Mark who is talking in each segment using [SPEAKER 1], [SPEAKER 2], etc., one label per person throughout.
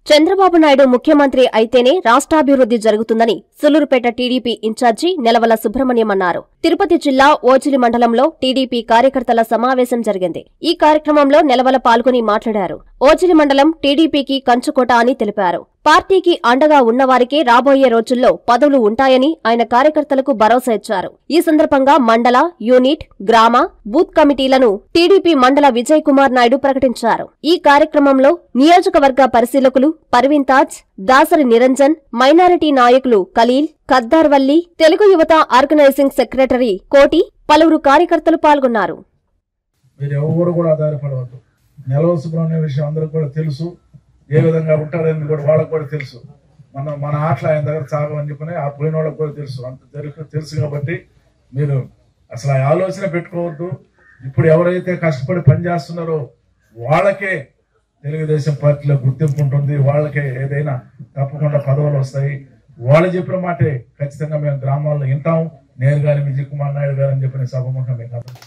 [SPEAKER 1] చంద్రబాబు నాయుడు ముఖ్యమంత్రి అయితేనే రాష్ట్రాభివృద్ధి జరుగుతుందని సులూరుపేట టీడీపీ ఇన్ఛార్జి నెలవల సుబ్రహ్మణ్యం అన్నారు తిరుపతి జిల్లా ఓచిలి మండలంలో టీడీపీ కార్యకర్తల సమావేశం జరిగింది ఈ కార్యక్రమంలో నెలవల పాల్గొని మాట్లాడారు ఓచిలి మండలం టీడీపీకి కంచుకోట అని తెలిపారు పార్టీకి అండగా ఉన్నవారికే రాబోయే రోజుల్లో పదవులు ఉంటాయని ఆయన కార్యకర్తలకు భరోసా ఇచ్చారు ఈ సందర్భంగా మండల యూనిట్ గ్రామ బూత్ కమిటీలను టీడీపీ మండల విజయ్ కుమార్ నాయుడు ప్రకటించారు ఈ కార్యక్రమంలో నియోజకవర్గ పరిశీలకులు పర్వీన్ తాజ్ దాసరి నిరంజన్ మైనారిటీ నాయకులు ఖలీల్ ఖద్దార్వల్లి తెలుగు యువత ఆర్గనైజింగ్ సెక్రటరీ కోటి పలువురు కార్యకర్తలు పాల్గొన్నారు
[SPEAKER 2] మీరు ఎవరు కూడా ఆధారపడవద్దు నెలవ సుబ్రహ్మణ్యం విషయం అందరికి కూడా తెలుసు ఏ విధంగా ఉంటారని కూడా వాళ్ళకి కూడా తెలుసు మన మన ఆటలు ఆయన దగ్గర సాగమని చెప్పని ఆ పోయిన వాళ్ళకి కూడా తెలుసు అంత తెలుసు తెలుసు కాబట్టి మీరు అసలు ఆ ఆలోచన పెట్టుకోవద్దు ఇప్పుడు ఎవరైతే కష్టపడి పనిచేస్తున్నారో వాళ్ళకే తెలుగుదేశం పార్టీలో గుర్తింపు ఉంటుంది వాళ్ళకే ఏదైనా తప్పకుండా పదవులు వస్తాయి వాళ్ళు చెప్పిన మాటే ఖచ్చితంగా మేము గ్రామాల్లో వింటాం నేను కానీ విజయ్ కుమార్ నాయుడు గారు అని చెప్పిన సభముఖం మీకు అర్థం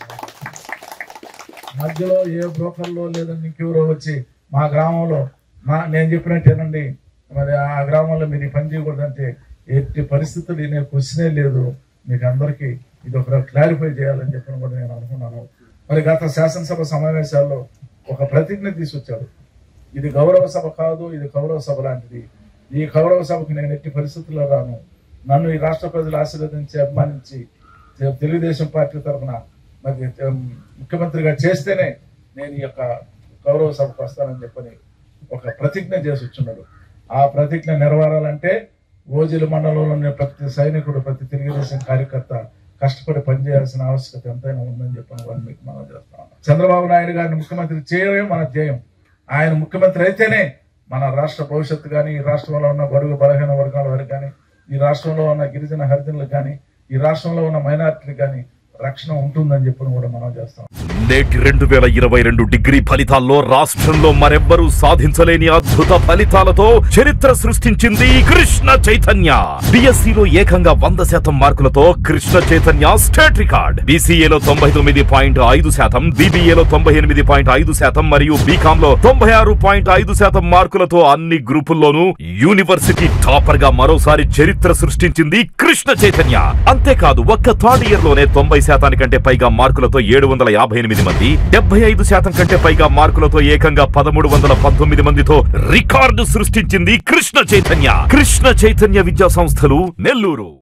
[SPEAKER 2] మధ్యలో ఏ బ్రోకర్లో లేదండి ఇంకెవరో వచ్చి మా గ్రామంలో మా నేను చెప్పినట్టేనండి మరి ఆ గ్రామంలో మీరు ఈ పని చేయకూడదంటే ఎట్టి పరిస్థితులు నేను క్వశ్చనే లేదు మీకు అందరికీ ఇది ఒక క్లారిఫై చేయాలని చెప్పని కూడా నేను అనుకున్నాను మరి గత శాసనసభ సమావేశాల్లో ఒక ప్రతిజ్ఞ తీసుకొచ్చాడు ఇది గౌరవ సభ కాదు ఇది కౌరవ సభ లాంటిది ఈ కౌరవ సభకు నేను ఎట్టి పరిస్థితుల్లో రాను నన్ను ఈ రాష్ట్ర ప్రజలు ఆశీర్వదించి అభిమానించి తెలుగుదేశం పార్టీ తరఫున మరి ఉమ్, ముఖ్యమంత్రిగా చేస్తేనే నేను ఈ యొక్క గౌరవ సభకు వస్తానని చెప్పని ఒక ప్రతిజ్ఞ చేసి వచ్చున్నాడు ఆ ప్రతిజ్ఞ నెరవేరాలంటే ఓజిల మండలంలోని ప్రతి సైనికుడు ప్రతి తెలుగుదేశం కార్యకర్త కష్టపడి పనిచేయాల్సిన ఆవశ్యకత ఎంతైనా ఉందని చెప్పని వాళ్ళు మీకు మనం చేస్తాం చంద్రబాబు నాయుడు గారిని ముఖ్యమంత్రి చేయడమే మన ధ్యేయం ఆయన ముఖ్యమంత్రి అయితేనే మన రాష్ట్ర భవిష్యత్తు కానీ ఈ రాష్ట్రంలో ఉన్న బడుగు బలహీన వర్గాల వారికి కానీ ఈ రాష్ట్రంలో ఉన్న గిరిజన హరిజనులకు కానీ ఈ రాష్ట్రంలో ఉన్న మైనార్టీలకు కానీ రక్షణ ఉంటుందని చెప్పని కూడా మనం చేస్తాం
[SPEAKER 3] నేటి రెండు వేల ఇరవై రెండు డిగ్రీ ఫలితాల్లో రాష్ట్రంలో మరెవ్వరూ సాధించలేని అద్భుత ఫలితాలతో చరిత్ర సృష్టించింది కృష్ణ చైతన్య బిఎస్సిలో ఏకంగా వంద శాతం మార్కులతో కృష్ణ చైతన్య స్టేట్ రికార్డ్ బీసీఏలో తొంభై తొమ్మిది పాయింట్ ఐదు శాతం బీబీఏలో తొంభై ఎనిమిది పాయింట్ ఐదు శాతం మరియు బీకామ్ లో తొంభై ఆరు పాయింట్ ఐదు శాతం మార్కులతో అన్ని గ్రూపుల్లోనూ యూనివర్సిటీ టాపర్ గా మరోసారి చరిత్ర సృష్టించింది కృష్ణ చైతన్య అంతేకాదు ఒక్క థర్డ్ ఇయర్ లోనే తొంభై శాతానికంటే పైగా మార్కులతో ఏడు వందల యాభై ఎనిమిది మంది డెబ్బై ఐదు శాతం కంటే పైగా మార్కులతో ఏకంగా పదమూడు వందల పంతొమ్మిది మందితో రికార్డు సృష్టించింది కృష్ణ చైతన్య కృష్ణ చైతన్య విద్యా సంస్థలు నెల్లూరు